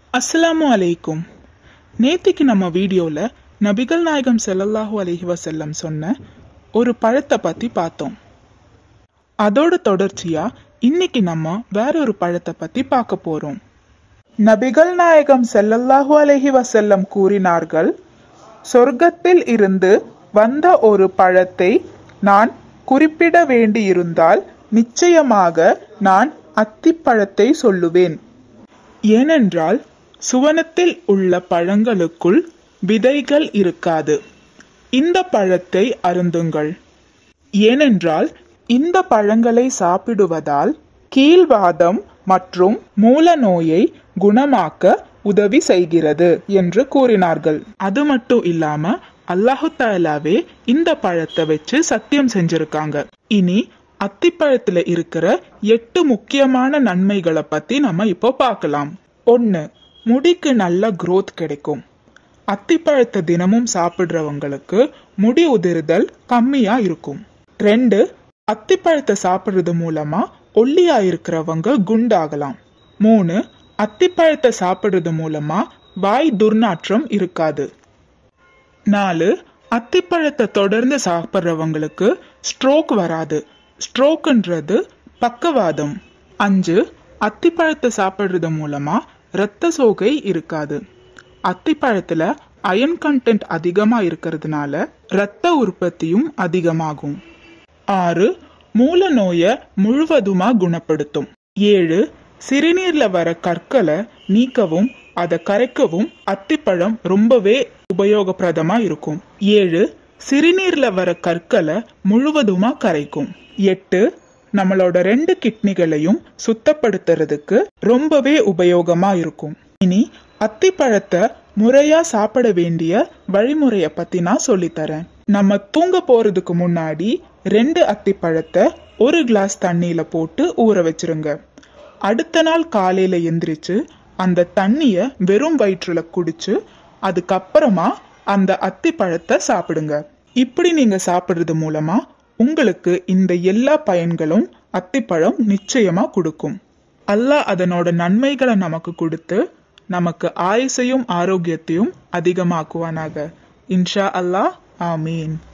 அஸ்ஸலாமு அலைக்கும் நேத்திக்கு நம்ம வீடியோல நபிகள் நாயகம் ஸல்லல்லாஹு அலைஹி வஸல்லம் சொன்ன ஒரு பழத்தை பத்தி பார்த்தோம் அதோட தொடர்ச்சியா இன்னைக்கு நம்ம வேற ஒரு பழத்தை பத்தி பார்க்க போறோம் நபிகள் நாயகம் ஸல்லல்லாஹு அலைஹி வஸல்லம் கூறினார்கள் சொர்க்கத்தில் இருந்து வந்த ஒரு பழத்தை நான் குறிப்பிட வேண்டியிருந்தால் நிச்சயமாக நான் அத்திப்பழத்தை சொல்லுவேன் ஏனென்றால் சுவனத்தில் உள்ள பழங்களுக்குள் விதைகள் இருக்காது இந்த பழத்தை அருந்துங்கள் ஏனென்றால் இந்த பழங்களை சாப்பிடுவதால் கீழ்வாதம் மற்றும் மூல நோயை குணமாக்க உதவி செய்கிறது என்று கூறினார்கள் அது மட்டும் இல்லாம அல்லாஹு தாலாவே இந்த பழத்தை வச்சு சத்தியம் செஞ்சிருக்காங்க இனி அத்திப்பழத்துல இருக்கிற எட்டு முக்கியமான நன்மைகளை பத்தி நம்ம இப்போ பார்க்கலாம் ஒன்னு முடிக்கு நல்ல growth கிடைக்கும் அத்திப்பழத்தை தினமும் சாப்பிடுறவங்களுக்கு முடி உதிர்தல் கம்மியா இருக்கும் ரெண்டு அத்திப்பழத்தை சாப்பிடுறது மூலமா ஒல்லியா இருக்கிறவங்க குண்டாகலாம் மூணு அத்திப்பழத்தை சாப்பிடுறது மூலமா வாய் துர்நாற்றம் இருக்காது நாலு அத்திப்பழத்தை தொடர்ந்து சாப்பிட்றவங்களுக்கு ஸ்ட்ரோக் வராது ஸ்ட்ரோக்குன்றது பக்கவாதம் அஞ்சு அத்திப்பழத்தை சாப்பிடுறது மூலமா இரத்த சோகை இருக்காது அத்திப்பழத்துல அயன் கண்டென்ட் அதிகமா இருக்கிறதுனால இரத்த உற்பத்தியும் அதிகமாகும் ஆறு மூல நோயை முழுவதுமா குணப்படுத்தும் ஏழு சிறுநீர்ல வர கற்களை நீக்கவும் அதை கரைக்கவும் அத்திப்பழம் ரொம்பவே உபயோகப்பிரதமா இருக்கும் ஏழு சிறுநீர்ல வர கற்களை முழுவதுமா கரைக்கும் எட்டு நம்மளோட ரெண்டு கிட்னிகளையும் சுத்தப்படுத்துறதுக்கு ரொம்பவே உபயோகமா இருக்கும் இனி அத்திப்பழத்தை முறையா சாப்பிட வேண்டிய வழிமுறைய பத்தி நான் சொல்லித்தரேன் நம்ம தூங்க போறதுக்கு முன்னாடி ரெண்டு அத்திப்பழத்தை ஒரு கிளாஸ் தண்ணியில போட்டு ஊற வச்சிருங்க அடுத்த நாள் காலையில எந்திரிச்சு அந்த தண்ணிய வெறும் வயிற்றுல குடிச்சு அதுக்கப்புறமா அந்த அத்திப்பழத்தை சாப்பிடுங்க இப்படி நீங்க சாப்பிடுறது மூலமா உங்களுக்கு இந்த எல்லா பயன்களும் அத்திப்பழம் நிச்சயமா கொடுக்கும் அல்லாஹ் அதனோட நன்மைகளை நமக்கு கொடுத்து நமக்கு ஆயுசையும் ஆரோக்கியத்தையும் அதிகமாக்குவானாக இன்ஷா அல்லாஹ் ஆமீன்